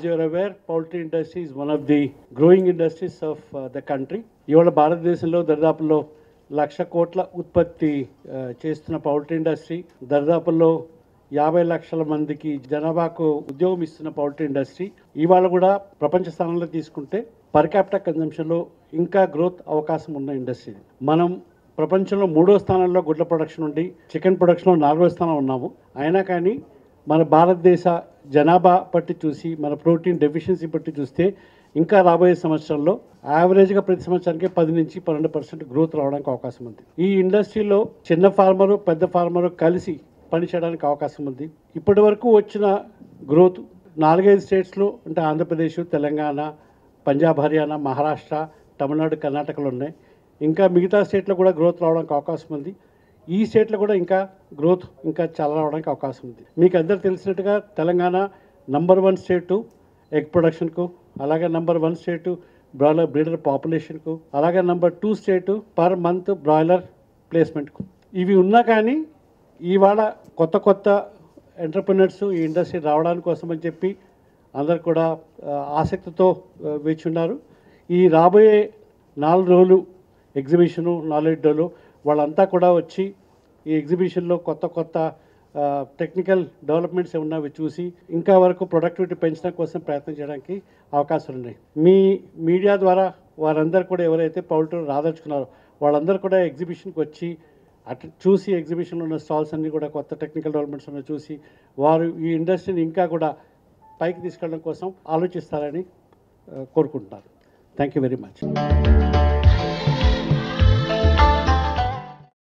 you are aware, poultry industry is one of the growing industries of uh, the country. ఇవాళ భారతదేశంలో దరిదాపుల్లో లక్ష కోట్ల ఉత్పత్తి ఆ, చేస్తున్న పౌల్ట్రీ ఇండస్ట్రీ దరిదాపుల్లో యాభై లక్షల మందికి జనాభాకు ఉద్యోగం ఇస్తున్న పౌల్ట్రీ ఇండస్ట్రీ ఇవాళ కూడా ప్రపంచ స్థానంలో తీసుకుంటే పర్ క్యాపిటల్ కన్జంప్షన్లో ఇంకా గ్రోత్ అవకాశం ఉన్న ఇండస్ట్రీ ఇది. మనం ప్రపంచంలో మూడో స్థానంలో గుడ్ల ప్రొడక్షన్ ఉండి చికెన్ ప్రొడక్షన్లో నాలుగో స్థానం ఉన్నాము అయినా కానీ మన భారతదేశ జనాభా పట్టి చూసి మన ప్రోటీన్ డెఫిషియన్సీ బట్టి చూస్తే ఇంకా రాబోయే సంవత్సరంలో యావరేజ్గా ప్రతి సంవత్సరానికి పది నుంచి పన్నెండు పర్సెంట్ గ్రోత్ రావడానికి అవకాశం ఉంది ఈ ఇండస్ట్రీలో చిన్న ఫార్మరు పెద్ద ఫార్మరు కలిసి పనిచేయడానికి అవకాశం ఉంది ఇప్పటి వరకు వచ్చిన గ్రోత్ నాలుగైదు స్టేట్స్లో అంటే ఆంధ్రప్రదేశ్ తెలంగాణ పంజాబ్ హర్యానా మహారాష్ట్ర తమిళనాడు కర్ణాటకలో ఉన్నాయి ఇంకా మిగతా స్టేట్లో కూడా గ్రోత్ రావడానికి అవకాశం ఉంది ఈ స్టేట్లో కూడా ఇంకా గ్రోత్ ఇంకా చాలా రావడానికి అవకాశం ఉంది మీకు అందరు తెలిసినట్టుగా Telangana number one state egg ప్రొడక్షన్కు అలాగే number one state broiler breeder పాపులేషన్కు అలాగే number two state per month broiler ప్లేస్మెంట్కు ఇవి ఉన్నా కానీ ఇవాళ కొత్త కొత్త ఎంటర్ప్రినర్స్ ఈ ఇండస్ట్రీ రావడానికి కోసం అని చెప్పి అందరు కూడా ఆ, ఆసక్తితో ఆ, వేచి ఉన్నారు ఈ రాబోయే నాలుగు రోజులు ఎగ్జిబిషను నాలుగు రోజులు వాళ్ళంతా కూడా వచ్చి ఈ ఎగ్జిబిషన్లో కొత్త కొత్త టెక్నికల్ డెవలప్మెంట్స్ ఏమన్నా అవి చూసి ఇంకా వరకు ప్రొడక్టివిటీ పెంచడం కోసం ప్రయత్నం చేయడానికి అవకాశాలు ఉన్నాయి మీ మీడియా ద్వారా వారందరూ కూడా ఎవరైతే పౌల్ట్రీ రాదలుచుకున్నారో వాళ్ళందరూ కూడా ఎగ్జిబిషన్కి వచ్చి అటు చూసి ఎగ్జిబిషన్లో ఉన్న స్టాల్స్ అన్నీ కూడా కొత్త టెక్నికల్ డెవలప్మెంట్స్ ఉన్న చూసి వారు ఈ ఇండస్ట్రీని ఇంకా కూడా పైకి తీసుకెళ్ళడం కోసం ఆలోచిస్తారని ఆ, కోరుకుంటున్నారు థ్యాంక్ యూ వెరీ మచ్